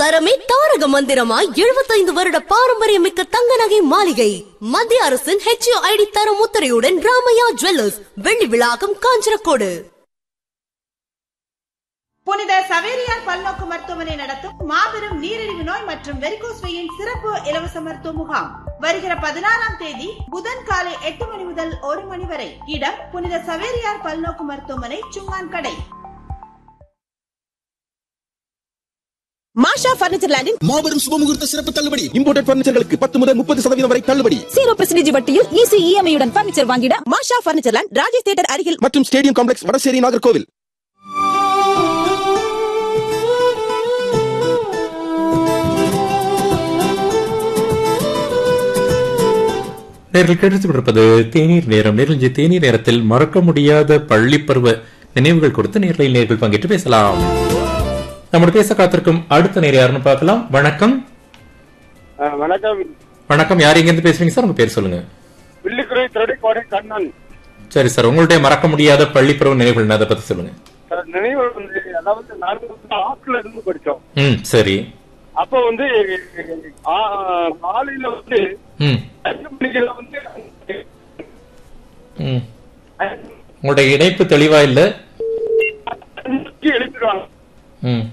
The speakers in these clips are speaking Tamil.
தரமே தாரக மந்திரமாய் எழுபத்தைந்து வருட பாரம்பரியமிக்க தங்க நகை மாளிகை மத்திய அரசின் ஹெச்ஓ ஐடி தரம் முத்திரையுடன் ராமையா ஜுவல்லர்ஸ் வெள்ளி விழாக்கம் காஞ்சனக்கோடு புனித சவேரியார் பல்நோக்கு மருத்துவமனை நடத்தும் மாபெரும் நீரிழிவு நோய் மற்றும் வெரிகோஸ் வெயின் சிறப்பு இலவச மருத்துவ முகாம் வருகிற பதினாறாம் தேதி புதன் காலை எட்டு மணி முதல் ஒரு மணி வரை இடம் புனித சவேரியார் பல்நோக்கு மருத்துவமனை சுங்கான் கடை மாஷா பர்னிச்சர் லேண்டின் மாபெரும் சுபமுகூர்த்த சிறப்பு தள்ளுபடி இம்போர்டட் பர்னிச்சர்களுக்கு பத்து முதல் முப்பது சதவீதம் வரை தள்ளுபடி ஜீரோ பெர்சன்டேஜ் வட்டியில் ஈஸி இஎம்ஐ உடன் பர்னிச்சர் வாங்கிட Masha furniture land Rajesh theatre அருகில் மற்றும் ஸ்டேடியம் காம்ப்ளெக்ஸ் வடசேரி நாகர்கோவில் நேர்கள் கேட்டுக் கொண்டிருப்பது தேநீர் நேரம் நேரில் தேநீர் நேரத்தில் மறக்க முடியாத பள்ளி பருவ நினைவுகள் கொடுத்து நேரில் நேர்கள் பங்கேற்று பேசலாம் நம்முடைய பேச காத்திருக்கும் அடுத்த நேர் யாருன்னு பார்க்கலாம் வணக்கம் ஆ, வணக்கம் வணக்கம் யார் எங்க இருந்து பேசுறீங்க சார் உங்க பேர் சொல்லுங்க வில்லிக்குறை திருடிக்கோடை கண்ணன் சரி சார் உங்களுடைய மறக்க முடியாத பள்ளி பருவ நினைவுகள் என்ன அதை பத்தி சொல்லுங்க சார், நினைவு வந்து அதாவது நாங்க வந்து ஆற்றுல இருந்து படிச்சோம் ம் சரி அப்போ வந்து ஆ, காலையில வந்து ம் அஞ்சு மணிக்கெல்லாம் வந்து ம் உங்களுடைய இணைப்பு தெளிவா இல்ல அஞ்சுக்கு எழுப்பிடுவாங்க ம்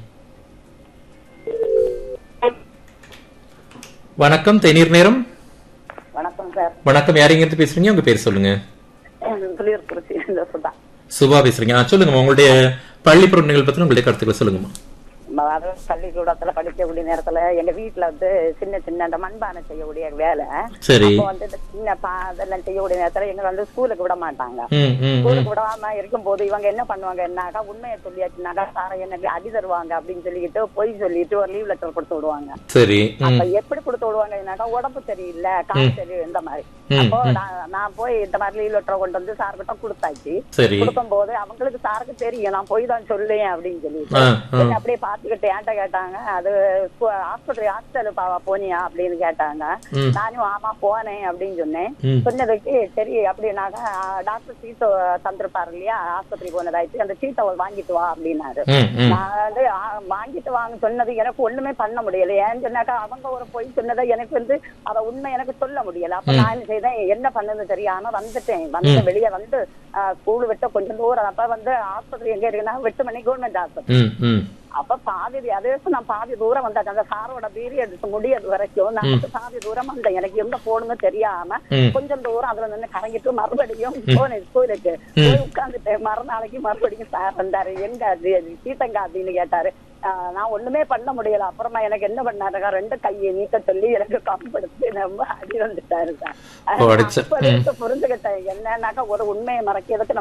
வணக்கம் தேநீர் நேரம் வணக்கம் சார் வணக்கம் யார் எங்க இருந்து பேசுறீங்க உங்க பேர் சொல்லுங்க புளியூர்குறிச்சி இந்த சுதா சுபா பேசுறீங்க ஆ, சொல்லுங்கம்மா உங்களுடைய பள்ளி பருவ நிகழ்வு பத்தி உங்களுடைய கருத்துக்களை சொல்லுங்கம்மா அதாவது பள்ளிக்கூடத்துல படிக்கக்கூடிய நேரத்துல எங்க வீட்டுல வந்து சின்ன சின்ன அந்த மண்பானை செய்யக்கூடிய வேலை சரி அப்போ வந்து இந்த சின்ன பா அதெல்லாம் செய்யக்கூடிய நேரத்துல எங்களை வந்து ஸ்கூலுக்கு விட மாட்டாங்க ம் ம் ம் ஸ்கூலுக்கு விடாம இருக்கும்போது இவங்க என்ன பண்ணுவாங்க என்னாக்கா உண்மையை சொல்லியாச்சுனாக்கா சார எனக்கு அடி தருவாங்க அப்படின்னு சொல்லிட்டு பொய் சொல்லிட்டு ஒரு லீவ் லெட்டர் கொடுத்து விடுவாங்க சரி ம் அப்ப எப்படி கொடுத்து விடுவாங்கன்னாக்கா உடம்பு சரியில்லை கால் சரி இந்த மாதிரி ம், அப்போ ம். நான் நான் போய் இந்த மாதிரி லீவ் லெட்டர் கொண்டு வந்து சார்கிட்ட கொடுத்தாச்சு சரி கொடுக்கும்போது அவங்களுக்கு சாருக்கு தெரியும் நான் போய் தான் சொல்லுவேன் அப்படின்னு சொல்லிட்டு ஆ, ஆ. என்ன அப்படியே பாத்துக்கிட்டு என்கிட்ட கேட்டாங்க அது ஆஸ்பத்திரி ஹாஸ்பிட்டல் போனியா அப்படின்னு கேட்டாங்க ம். நானும் ஆமா போனேன் அப்படின்னு சொன்னேன் ம். சொன்னதுக்கு சரி அப்படின்னாக்க டாக்டர் சீட்டை தந்திருப்பாரு இல்லையா ஆஸ்பத்திரி போனதாயிட்டு அந்த சீட்டை வாங்கிட்டு வா அப்படின்னாரு ம் ம் நான் வந்து ஆ, வாங்கிட்டு வாங்க சொன்னது எனக்கு ஒண்ணுமே பண்ண முடியல ஏன்னு சொன்னாக்கா அவங்க ஒரு பொய் சொன்னதை எனக்கு வந்து அத உண்மை எனக்கு சொல்ல முடியல அப்ப நான் என்ன செய்தேன் என்ன பண்ணது தெரியாம வந்துட்டேன் வந்து வெளியே வந்து ஸ்கூல் விட்டு கொஞ்சம் தூரம் அப்ப வந்து ஆஸ்பத்திரி எங்க இருக்குன்னா வெட்டு மணி கவர்மெண்ட் ஆஸ்பத்திரி ம் ம் அப்ப பாதி அதே நான் பாதி தூரம் வந்தாச்சு அந்த சாரோட பீரியட் முடியது வரைக்கும் நான் வந்து பாதி தூரம் வந்தேன் எனக்கு எங்க போகணும்னு தெரியாம ம். கொஞ்சம் தூரம் அதுல நின்று கறங்கிட்டு மறுபடியும் போனேன் ஸ்கூலுக்கு போய் உட்கார்ந்துட்டேன் மறுநாளைக்கு மறுபடியும் சார் வந்தாரு எங்க அது சீத்தங்க அப்படின்னு கேட்டாரு ஆஹ் நான் ஒண்ணுமே பண்ண முடியல அப்புறமா எனக்கு என்ன பண்ணாருக்கா ரெண்டு கையை நீக்க சொல்லி எனக்கு கம்பெடுத்து ரொம்ப அடி வந்துட்டாரு சார் ஓ, அடிச்ச. அப்ப இருந்து புரிஞ்சுக்கிட்டேன் என்னன்னாக்கா ஒரு உண்மையை மறைக்கிறதுக்கு